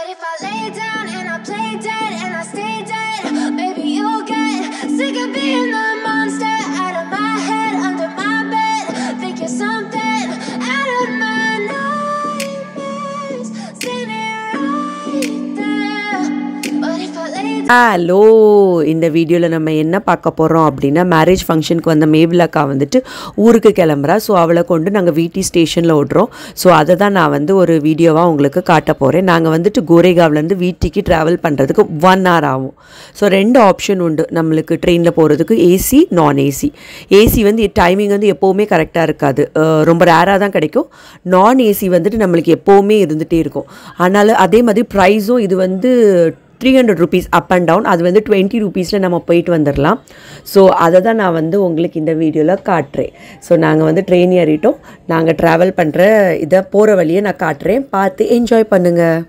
if I lay down and I play dead and I stay dead, maybe you'll get sick of being the monster out of my head, under my bed. Think you're something out of my nightmares, standing right there. But if I lay down. Hello இந்த வீடியோவில் நம்ம என்ன பார்க்க போகிறோம் அப்படின்னா marriage ஃபங்க்ஷனுக்கு வந்த Mabel அக்கா வந்துட்டு ஊருக்கு கிளம்புறா ஸோ அவளை கொண்டு நாங்கள் வீட்டி ஸ்டேஷனில் ஓடுறோம் ஸோ அதை தான் நான் வந்து ஒரு வீடியோவாக உங்களுக்கு காட்ட போகிறேன் நாங்கள் வந்துட்டு கோரேகாவ்லேருந்து வீட்டுக்கு ட்ராவல் பண்ணுறதுக்கு ஒன் hour ஆகும் ஸோ ரெண்டு ஆப்ஷன் உண்டு நம்மளுக்கு ட்ரெயினில் போகிறதுக்கு ஏசி நான் ஏசி ஏசி வந்து டைமிங் வந்து எப்போவுமே கரெக்டாக இருக்காது அஹ் ரொம்ப ரேராக தான் கிடைக்கும் நான் ஏசி வந்துட்டு நம்மளுக்கு எப்போவுமே இருந்துகிட்டே இருக்கும் அதனால் அதே மாதிரி ப்ரைஸும் இது வந்து three hundred rupees up and down அது வந்து டுவெண்ட்டி ருபீஸில் நம்ம போயிட்டு வந்துடலாம் ஸோ அதை தான் நான் வந்து உங்களுக்கு இந்த வீடியோவில் காட்டுறேன் ஸோ நாங்கள் வந்து ட்ரெயின் ஏறிட்டோம் நாங்கள் ட்ராவல் பண்ணுற இதை போகிற வழியை நான் காட்டுறேன் பார்த்து என்ஜாய் பண்ணுங்கள்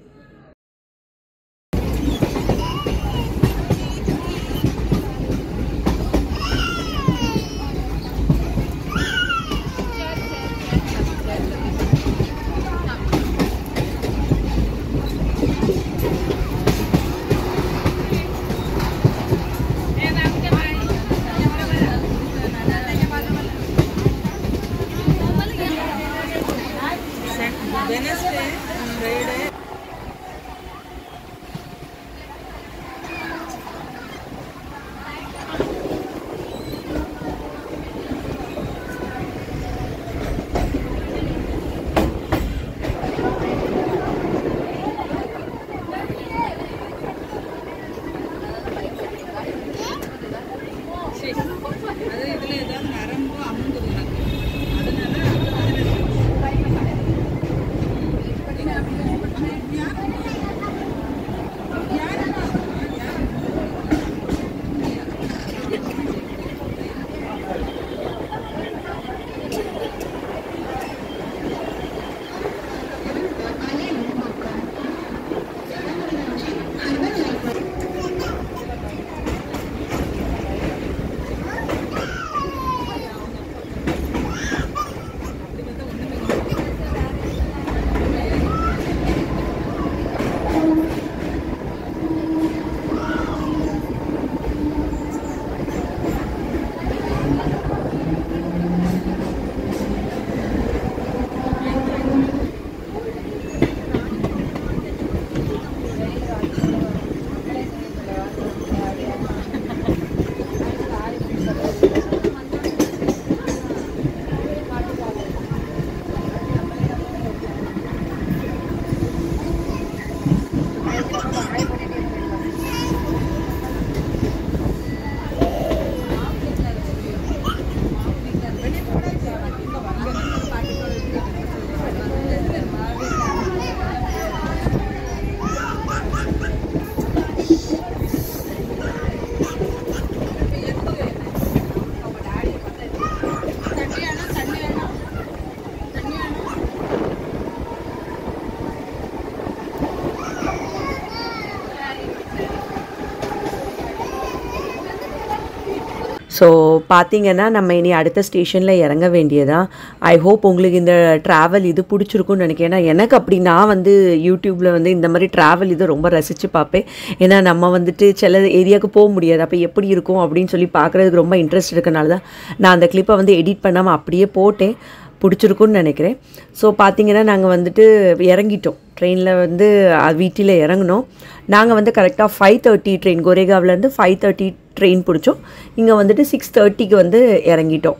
ஸோ பார்த்தீங்கன்னா நம்ம இனி அடுத்த ஸ்டேஷனில் இறங்க வேண்டியதான் ஐ ஹோப் உங்களுக்கு இந்த ட்ராவல் இது பிடிச்சிருக்கும்னு நினைக்கிறேன் ஏன்னா எனக்கு அப்படி நான் வந்து யூடியூப்பில் வந்து இந்த மாதிரி ட்ராவல் இது ரொம்ப ரசித்து பார்ப்பேன் ஏன்னா நம்ம வந்துட்டு சில ஏரியாவுக்கு போக முடியாது அப்போ எப்படி இருக்கும் அப்படின்னு சொல்லி பார்க்குறதுக்கு ரொம்ப இன்ட்ரெஸ்ட் இருக்கனால தான் நான் அந்த கிளிப்பை வந்து எடிட் பண்ணாமல் அப்படியே போட்டேன் பிடிச்சிருக்குன்னு நினைக்கிறேன் ஸோ பார்த்தீங்கன்னா நாங்கள் வந்துட்டு இறங்கிட்டோம் ட்ரெயினில் வந்து வீட்டில் இறங்கினோம் நாங்கள் வந்து கரெக்டாக ஃபைவ் தேர்ட்டி ட்ரெயின் கோரேகாவிலேருந்து ஃபைவ் தேர்ட்டி ட்ரெயின் பிடிச்சோம் இங்கே வந்துட்டு சிக்ஸ் தேர்ட்டிக்கு வந்து இறங்கிட்டோம்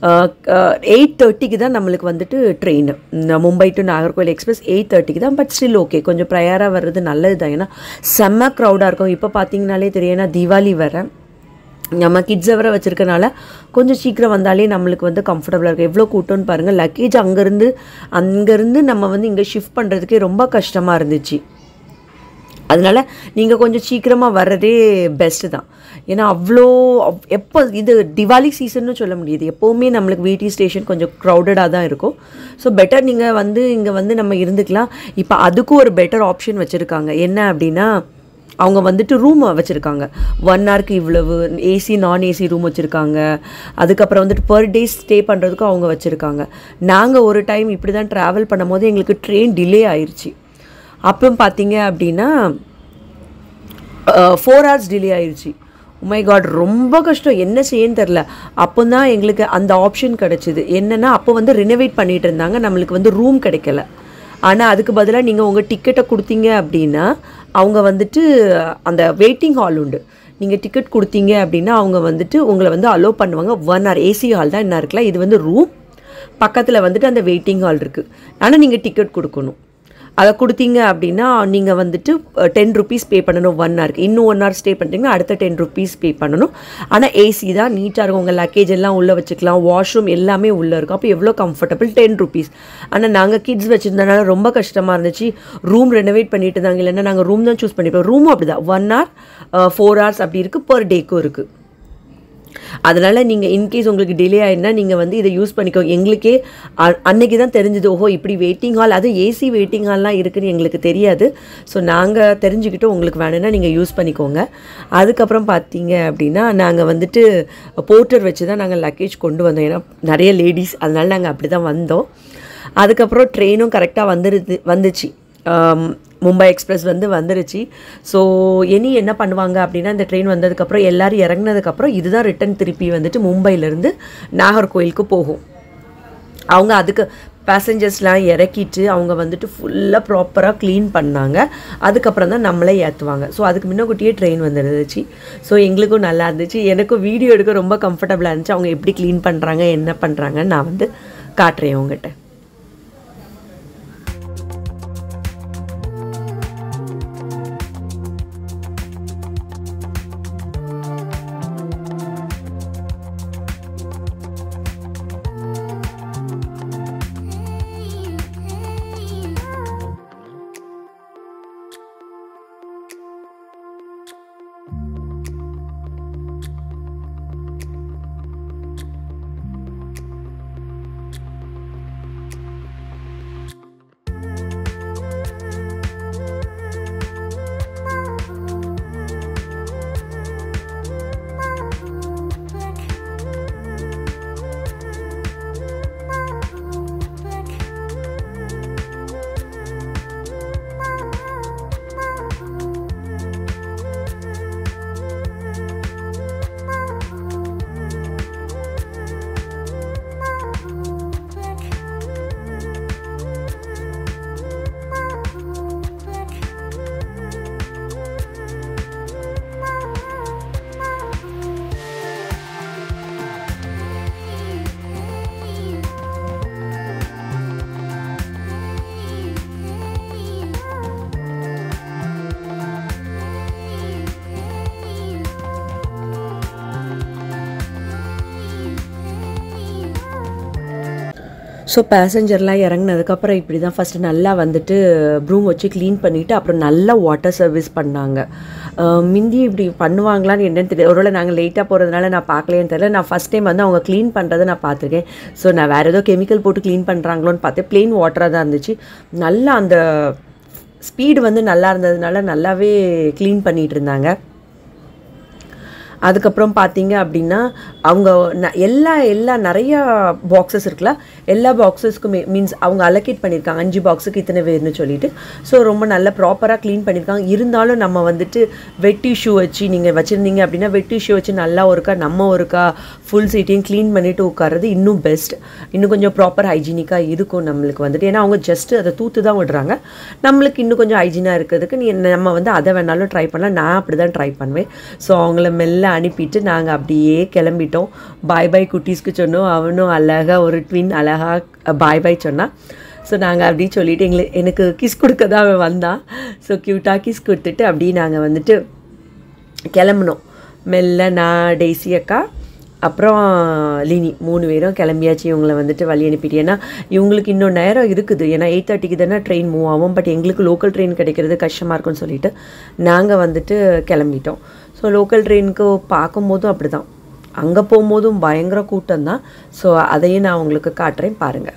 எயிட் தேர்ட்டிக்கு தான் நம்மளுக்கு வந்துட்டு train Mumbai to Nagercoil express eight தேர்ட்டிக்கு தான் பட் ஸ்டில் ஓகே கொஞ்சம் ப்ரையராக வர்றது நல்லது தான் ஏன்னா செம்ம க்ரௌடாக இருக்கும் இப்போ பார்த்தீங்கனாலே தெரியும் ஏன்னா தீபாவளி வர நம்ம கிட்ஸை வர வச்சுருக்கனால கொஞ்சம் சீக்கிரம் வந்தாலே நம்மளுக்கு வந்து கம்ஃபர்டபுளாக இருக்கும் எவ்வளோ கூட்டம்னு பாருங்கள் லக்கேஜ் அங்கேருந்து அங்கேருந்து நம்ம வந்து இங்கே ஷிஃப்ட் பண்ணுறதுக்கே ரொம்ப கஷ்டமாக இருந்துச்சு அதனால் நீங்கள் கொஞ்சம் சீக்கிரமாக வர்றதே பெஸ்ட்டு தான் ஏன்னா அவ்வளோ அவ்- எப்போ இது திவாலி சீசன்னு சொல்ல முடியாது எப்போவுமே நம்மளுக்கு வீட்டி ஸ்டேஷன் கொஞ்சம் க்ரௌடடாக தான் இருக்கும் ஸோ பெட்டர் நீங்கள் வந்து இங்கே வந்து நம்ம இருந்துக்கலாம் இப்போ அதுக்கும் ஒரு பெட்டர் ஆப்ஷன் வச்சுருக்காங்க என்ன அப்படின்னா அவங்க வந்துட்டு ரூம் வச்சுருக்காங்க ஒன் ஹவருக்கு இவ்வளவு ஏசி நான் ஏசி ரூம் வச்சுருக்காங்க அதுக்கப்புறம் வந்துட்டு பர் டே ஸ்டே பண்ணுறதுக்கும் அவங்க வச்சுருக்காங்க நாங்கள் ஒரு டைம் இப்படி தான் ட்ராவல் பண்ணும்போது எங்களுக்கு ட்ரெயின் டிலே ஆயிடுச்சு அப்புறம் பார்த்தீங்க அப்படின்னா ஃபோர் ஹவர்ஸ் டிலே ஆயிடுச்சு உமை காட் ரொம்ப கஷ்டம் என்ன செய்யன்னு தெரில அப்போ தான் எங்களுக்கு அந்த ஆப்ஷன் கிடச்சிது என்னென்னா அப்போ வந்து ரினோவேட் பண்ணிட்டு இருந்தாங்க நம்மளுக்கு வந்து ரூம் கிடைக்கல ஆனால் அதுக்கு பதிலாக நீங்கள் உங்கள் டிக்கெட்டை கொடுத்தீங்க அப்படின்னா அவங்க வந்துட்டு அந்த வெயிட்டிங் ஹால் உண்டு நீங்கள் டிக்கெட் கொடுத்தீங்க அப்படின்னா அவங்க வந்துட்டு உங்களை வந்து அலோவ் பண்ணுவாங்க ஒன் ஹவர் ஏசி ஹால் தான் என்ன இருக்குல்ல இது வந்து ரூம் பக்கத்தில் வந்துட்டு அந்த வெயிட்டிங் ஹால் இருக்குது ஆனால் நீங்கள் டிக்கெட் கொடுக்கணும் அதை கொடுத்தீங்க அப்படின்னா நீங்கள் வந்துட்டு டென் ருபீஸ் பே பண்ணணும் ஒன் ஹவருக்கு இன்னும் ஒன் ஹவர் ஸ்டே பண்ணுறீங்கன்னா அடுத்த டென் ருபீஸ் பே பண்ணணும் ஆனால் ஏசி தான் நீட்டாக இருக்கும் உங்கள் லக்கேஜ் எல்லாம் உள்ளே வச்சுக்கலாம் வாஷ்ரூம் எல்லாமே உள்ளே இருக்கும் அப்போ எவ்வளோ கம்ஃபர்டபுள் டென் ருபீஸ் ஆனால் நாங்கள் கிட்ஸ் வச்சுருந்தனால ரொம்ப கஷ்டமாக இருந்துச்சு ரூம் ரெனோவேட் பண்ணிட்டு இருந்தாங்க இல்லைன்னா நாங்கள் ரூம் தான் சூஸ் பண்ணிப்போம் ரூமும் அப்படி தான் ஒன் ஹவர் ஃபோர் ஹவர்ஸ் அப்படி இருக்குது பர் டேக்கும் இருக்குது அதனால் நீங்கள் இன்கேஸ் உங்களுக்கு டிலே ஆயிருந்தா நீங்கள் வந்து இதை யூஸ் பண்ணிக்கோங்க எங்களுக்கே அ- அன்னைக்கு தான் தெரிஞ்சது ஓஹோ இப்படி வெயிட்டிங் ஹால் அது ஏசி வெயிட்டிங் ஹால்லாம் இருக்குன்னு எங்களுக்கு தெரியாது ஸோ நாங்கள் தெரிஞ்சுக்கிட்டு உங்களுக்கு வேணும்னா நீங்கள் யூஸ் பண்ணிக்கோங்க அதுக்கப்புறம் பார்த்தீங்க அப்படின்னா நாங்கள் வந்துட்டு போர்ட்டர் வச்சு தான் நாங்கள் லக்கேஜ் கொண்டு வந்தோம் ஏன்னா நிறைய லேடிஸ் அதனால நாங்கள் அப்படி தான் வந்தோம் அதுக்கப்புறம் ட்ரெயினும் கரெக்டாக வந்துருது வந்துச்சு ஆம், மும்பை எக்ஸ்பிரஸ் வந்து வந்துருச்சு ஸோ இனி என்ன பண்ணுவாங்க அப்படின்னா இந்த ட்ரெயின் வந்ததுக்கப்புறம் எல்லாரும் இறங்குனதுக்கப்புறம் இதுதான் ரிட்டன் திருப்பி வந்துட்டு மும்பையிலேருந்து நாகர்கோயிலுக்கு போகும் அவங்க அதுக்கு பேசஞ்சர்ஸ்லாம் இறக்கிட்டு அவங்க வந்துட்டு ஃபுல்லாக ப்ராப்பராக க்ளீன் பண்ணாங்க அதுக்கப்புறம் தான் நம்மளே ஏற்றுவாங்க ஸோ அதுக்கு முன்னக்கூட்டியே ட்ரெயின் வந்துருந்துச்சு ஸோ எங்களுக்கும் நல்லா இருந்துச்சு எனக்கும் வீடியோ எடுக்க ரொம்ப கம்ஃபர்டபுளாக இருந்துச்சு அவங்க எப்படி க்ளீன் பண்ணுறாங்க என்ன பண்ணுறாங்கன்னு நான் வந்து காட்டுறேன் உங்ககிட்ட ஸோ பேசஞ்சர்லாம் இறங்குனதுக்கப்புறம் இப்படி தான் ஃபஸ்ட்டு நல்லா வந்துட்டு ப்ரூம் வச்சு க்ளீன் பண்ணிவிட்டு அப்புறம் நல்லா வாட்டர் சர்வீஸ் பண்ணாங்க அஹ் மிந்தி இப்படி பண்ணுவாங்களான்னு என்னன்னு தெரியல ஒருவேளை நாங்கள் லேட்டாக போகிறதுனால நான் பார்க்கலையேன்னு தெரியல நான் ஃபஸ்ட் டைம் வந்து அவங்க க்ளீன் பண்ணுறதை நான் பார்த்துருக்கேன் ஸோ நான் வேறு ஏதோ கெமிக்கல் போட்டு க்ளீன் பண்ணுறாங்களோன்னு பார்த்தேன் ப்ளெயின் வாட்டராக தான் இருந்துச்சு நல்லா அந்த ஸ்பீடு வந்து நல்லா இருந்ததுனால நல்லாவே க்ளீன் பண்ணிகிட்டு இருந்தாங்க அதுக்கப்புறம் பார்த்தீங்க அப்படின்னா அவங்க ந- எல்லா எல்லா நிறையா பாக்ஸஸ் இருக்குல்ல எல்லா பாக்ஸஸ்க்குமே மீன்ஸ் அவங்க அலோகேட் பண்ணியிருக்காங்க அஞ்சு பாக்ஸுக்கு இத்தனை பேர்னு சொல்லிட்டு ஸோ ரொம்ப நல்ல ப்ராப்பராக க்ளீன் பண்ணியிருக்காங்க இருந்தாலும் நம்ம வந்துட்டு வெட் டிஷ்யூ வச்சு நீங்கள் வச்சுருந்தீங்க அப்படின்னா வெட் டிஷ்யூ வச்சு நல்லா ஒருக்கா நம்ம ஒருக்கா ஃபுல் சீட்டையும் க்ளீன் பண்ணிவிட்டு உட்கார்றது இன்னும் பெஸ்ட் இன்னும் கொஞ்சம் ப்ராப்பர் ஹைஜீனிக்காக இருக்கும் நம்மளுக்கு வந்துட்டு ஏன்னா அவங்க ஜஸ்ட் அதை தூத்து தான் விடுறாங்க நம்மளுக்கு இன்னும் கொஞ்சம் ஹைஜீனாக இருக்கிறதுக்கு நீ நம்ம வந்து அதை வேணாலும் ட்ரை பண்ணலாம் நான் அப்படி தான் ட்ரை பண்ணுவேன் ஸோ அவங்கள மெல்ல அனுப்பிட்டு நாங்கள் அப்படியே கிளம்பிட்டோம் பாய் பாய் குட்டீஸ்க்கு சொன்னோம் அவனும் அழகாக ஒரு ட்வின் அழகாக பாய் பாய் சொன்னான் ஸோ நாங்கள் அப்படியே சொல்லிட்டு எங்களுக்கு எனக்கு கிஸ் கொடுக்க தான் அவன் வந்தான் ஸோ க்யூட்டாக கிஸ் கொடுத்துட்டு அப்படியே நாங்கள் வந்துட்டு கிளம்புனோம் மெல்ல நான் டெய்ஸி அக்கா அப்புறம் லினி மூணு பேரும் கிளம்பியாச்சு இவங்களை வந்துட்டு வழி அனுப்பிட்டு ஏன்னா இவங்களுக்கு இன்னும் நேரம் இருக்குது ஏன்னா எயிட் தேர்ட்டிக்கு தானே ட்ரெயின் மூவ் ஆகும் பட் எங்களுக்கு லோக்கல் ட்ரெயின் கிடைக்கிறது கஷ்டமாக இருக்கும்னு சொல்லிட்டு நாங்கள் வந்துட்டு கிளம்பிட்டோம் ஸோ லோக்கல் ட்ரெயினுக்கு பார்க்கும்போதும் அப்படி தான் அங்கே போகும்போதும் பயங்கர கூட்டம் தான் ஸோ அதையும் நான் உங்களுக்கு காட்டுறேன் பாருங்கள்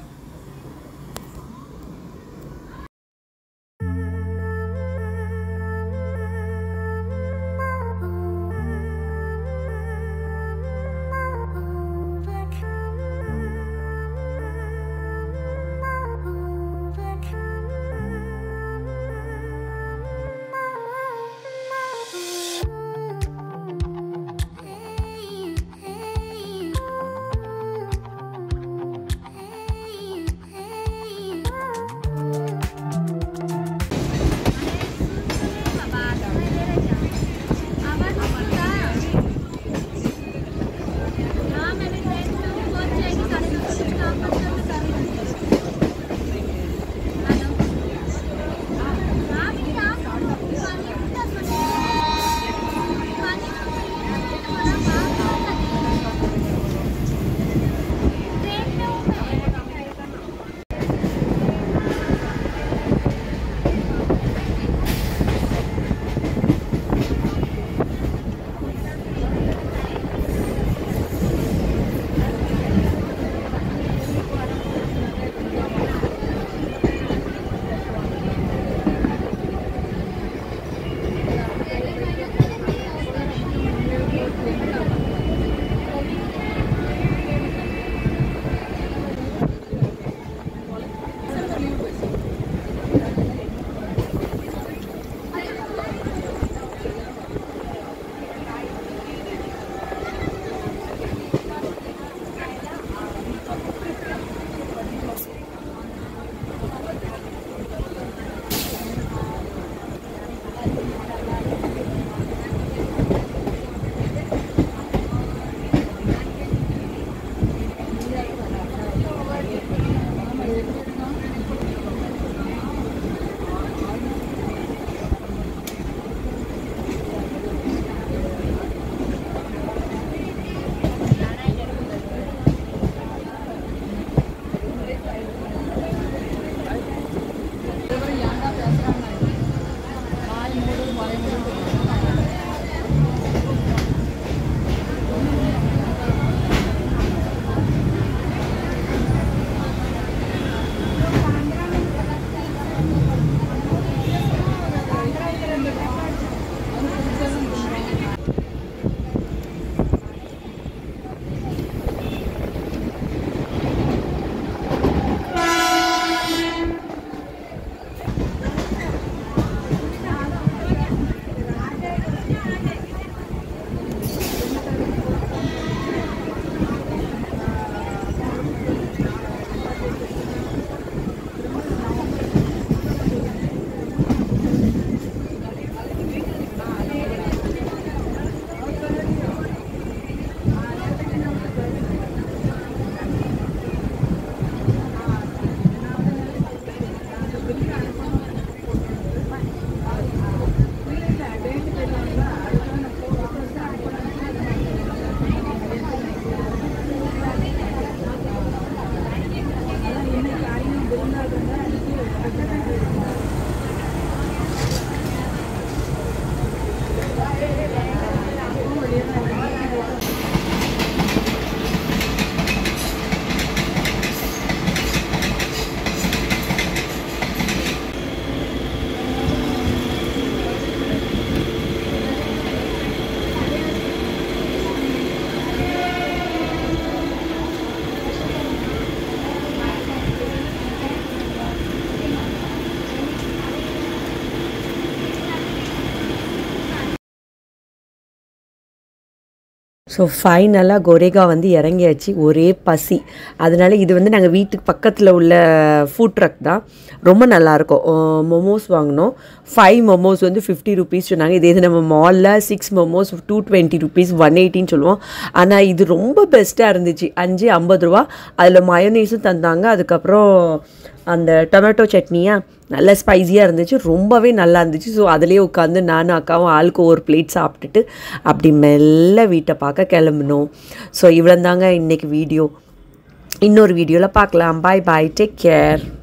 ஸோ ஃபைனலாக கொரேகா வந்து இறங்கியாச்சு ஒரே பசி அதனால இது வந்து நாங்கள் வீட்டுக்கு பக்கத்தில் உள்ள ஃபுட் ட்ரக் தான் ரொம்ப நல்லாயிருக்கும் மொமோஸ் வாங்கினோம் ஃபைவ் மொமோஸ் வந்து ஃபிஃப்டி ருபீஸ் சொன்னாங்க இதே இது நம்ம மாலில் six momos two twenty rupees one எயிட்டின்னு சொல்லுவோம் ஆனால் இது ரொம்ப பெஸ்ட்டாக இருந்துச்சு அஞ்சு ஐம்பது ரூபா அதில் மயோனீஸும் தந்தாங்க அதுக்கப்புறம் அந்த டொமேட்டோ சட்னியா நல்ல ஸ்பைஸியாக இருந்துச்சு ரொம்பவே நல்லா இருந்துச்சு ஸோ அதிலே உட்காந்து நானும் அக்காவும் ஆளுக்கு ஒரு பிளேட் சாப்பிட்டுட்டு அப்படி மெல்ல வீட்டை பார்க்க கிளம்புனோம் ஸோ இவ்வளோ தாங்க இன்றைக்கி வீடியோ இன்னொரு வீடியோவில் பார்க்கலாம் பாய் பாய் டேக் கேர்